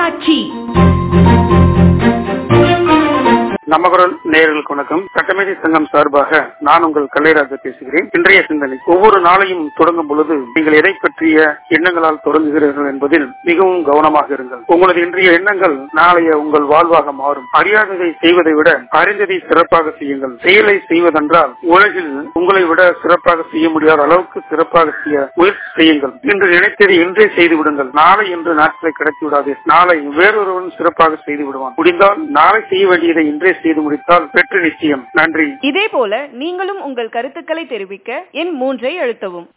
தொலைக்காட்சி நமகுரல் நேயர்களுக்கு வணக்கம் சட்டமேதை சங்கம் சார்பாக நான் உங்கள் கல்லைராஜா பேசுகிறேன் இன்றைய சிந்தனை ஒவ்வொரு நாளையும் தொடங்கும் பொழுது நீங்கள் எதை பற்றிய எண்ணங்களால் தொடங்குகிறீர்கள் என்பதில் மிகவும் கவனமாக இருங்கள் உங்களது இன்றைய எண்ணங்கள் நாளைய உங்கள் வாழ்வாக மாறும் அறியாததை செய்வதை விட அறிந்ததை சிறப்பாக செய்யுங்கள் செயலை செய்வதென்றால் உலகில் உங்களை விட சிறப்பாக செய்ய முடியாத அளவுக்கு சிறப்பாக செய்ய முயற்சி செய்யுங்கள் இன்று நினைத்ததை இன்றே செய்து விடுங்கள் நாளை என்று நாட்களை கடத்தி விடாதே நாளை வேறொருவன் சிறப்பாக செய்து விடுவான் முடிந்தால் நாளை செய்ய வேண்டியதை இன்றே செய்து முடித்தால் வெற்றி நிச்சயம் நன்றி இதே போல நீங்களும் உங்கள் கருத்துக்களை தெரிவிக்க எண் மூன்றை அழுத்தவும்